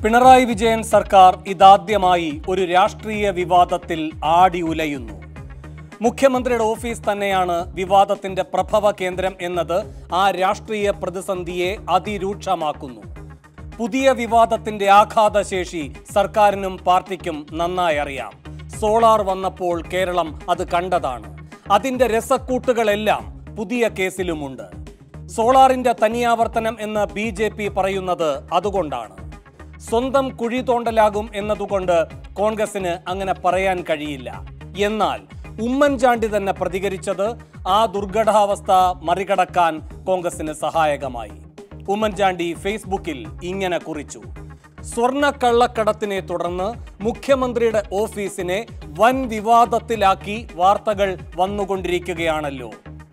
പിണറായി വിജയൻ സർക്കാർ ഇതാദ്യമായി ഒരു രാഷ്ട്രീയ വിവാദത്തിൽ ആടി ഉലയുന്നു മുഖ്യമന്ത്രിയുടെ ഓഫീസ് തന്നെയാണ് വിവാദത്തിന്റെ പ്രഭവ കേന്ദ്രം എന്നത് ആ രാഷ്ട്രീയ പ്രതിസന്ധിയെ അതിരൂക്ഷമാക്കുന്നു പുതിയ വിവാദത്തിന്റെ ആഘാതശേഷി സർക്കാരിനും പാർട്ടിക്കും നന്നായി അറിയാം സോളാർ വന്നപ്പോൾ കേരളം അത് കണ്ടതാണ് അതിന്റെ രസക്കൂട്ടുകളെല്ലാം പുതിയ കേസിലുമുണ്ട് സോളാറിന്റെ തനിയാവർത്തനം എന്ന് ബി ജെ പി പറയുന്നത് അതുകൊണ്ടാണ് സ്വന്തം കുഴി തോണ്ടലാകും എന്നതുകൊണ്ട് കോൺഗ്രസിന് അങ്ങനെ പറയാൻ കഴിയില്ല എന്നാൽ ഉമ്മൻചാണ്ടി തന്നെ പ്രതികരിച്ചത് ആ ദുർഘടാവസ്ഥ മറികടക്കാൻ കോൺഗ്രസിന് സഹായകമായി ഉമ്മൻചാണ്ടി ഫേസ്ബുക്കിൽ ഇങ്ങനെ കുറിച്ചു സ്വർണ്ണ കള്ളക്കടത്തിനെ തുടർന്ന് മുഖ്യമന്ത്രിയുടെ ഓഫീസിനെ വൻ വിവാദത്തിലാക്കി വാർത്തകൾ വന്നുകൊണ്ടിരിക്കുകയാണല്ലോ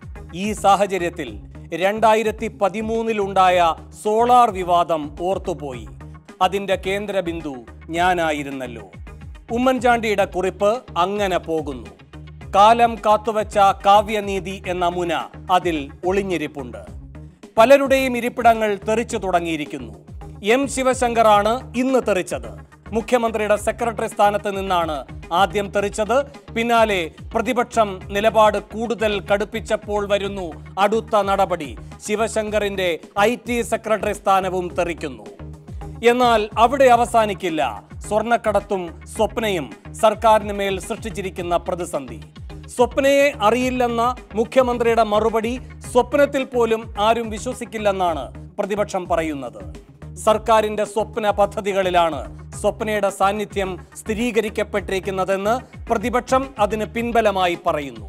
ഈ സാഹചര്യത്തിൽ രണ്ടായിരത്തി പതിമൂന്നിലുണ്ടായ സോളാർ വിവാദം ഓർത്തുപോയി അതിന്റെ കേന്ദ്രബിന്ദു ഞാനായിരുന്നല്ലോ ഉമ്മൻചാണ്ടിയുടെ കുറിപ്പ് അങ്ങനെ പോകുന്നു കാലം കാത്തുവച്ച കാവ്യനീതി എന്ന മുന അതിൽ ഒളിഞ്ഞിരിപ്പുണ്ട് പലരുടെയും ഇരിപ്പിടങ്ങൾ തെറിച്ചു തുടങ്ങിയിരിക്കുന്നു എം ശിവശങ്കറാണ് ഇന്ന് തെറിച്ചത് മുഖ്യമന്ത്രിയുടെ സെക്രട്ടറി സ്ഥാനത്ത് നിന്നാണ് ആദ്യം തെറിച്ചത് പിന്നാലെ പ്രതിപക്ഷം നിലപാട് കൂടുതൽ കടുപ്പിച്ചപ്പോൾ വരുന്നു അടുത്ത നടപടി ശിവശങ്കറിന്റെ ഐ ടി സെക്രട്ടറി സ്ഥാനവും തെറിക്കുന്നു എന്നാൽ അവിടെ അവസാനിക്കില്ല സ്വർണ്ണക്കടത്തും സ്വപ്നയും സർക്കാരിന് മേൽ സൃഷ്ടിച്ചിരിക്കുന്ന പ്രതിസന്ധി സ്വപ്നയെ അറിയില്ലെന്ന മുഖ്യമന്ത്രിയുടെ മറുപടി സ്വപ്നത്തിൽ പോലും ആരും വിശ്വസിക്കില്ലെന്നാണ് പ്രതിപക്ഷം പറയുന്നത് സർക്കാരിന്റെ സ്വപ്ന പദ്ധതികളിലാണ് സ്വപ്നയുടെ സാന്നിധ്യം സ്ഥിരീകരിക്കപ്പെട്ടിരിക്കുന്നതെന്ന് പ്രതിപക്ഷം അതിന് പിൻബലമായി പറയുന്നു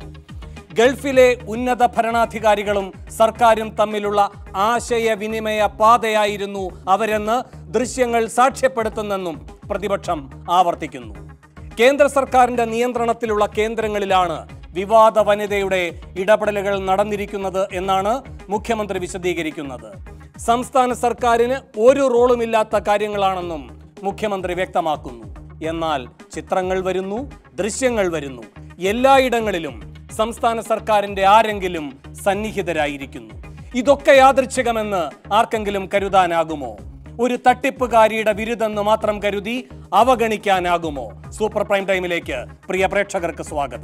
ഗൾഫിലെ ഉന്നത ഭരണാധികാരികളും സർക്കാരും തമ്മിലുള്ള ആശയവിനിമയ പാതയായിരുന്നു അവരെന്ന് ദൃശ്യങ്ങൾ സാക്ഷ്യപ്പെടുത്തുന്നെന്നും പ്രതിപക്ഷം ആവർത്തിക്കുന്നു കേന്ദ്ര സർക്കാരിന്റെ നിയന്ത്രണത്തിലുള്ള കേന്ദ്രങ്ങളിലാണ് വിവാദ വനിതയുടെ ഇടപെടലുകൾ നടന്നിരിക്കുന്നത് എന്നാണ് മുഖ്യമന്ത്രി വിശദീകരിക്കുന്നത് സംസ്ഥാന സർക്കാരിന് ഒരു റോളുമില്ലാത്ത കാര്യങ്ങളാണെന്നും മുഖ്യമന്ത്രി വ്യക്തമാക്കുന്നു എന്നാൽ ചിത്രങ്ങൾ വരുന്നു ദൃശ്യങ്ങൾ വരുന്നു എല്ലായിടങ്ങളിലും സംസ്ഥാന സർക്കാരിന്റെ ആരെങ്കിലും സന്നിഹിതരായിരിക്കുന്നു ഇതൊക്കെ യാദൃച്ഛികമെന്ന് ആർക്കെങ്കിലും കരുതാനാകുമോ ഒരു തട്ടിപ്പുകാരിയുടെ വിരുദെന്ന് മാത്രം കരുതി അവഗണിക്കാനാകുമോ സൂപ്പർ പ്രൈം ടൈമിലേക്ക് പ്രിയ പ്രേക്ഷകർക്ക് സ്വാഗതം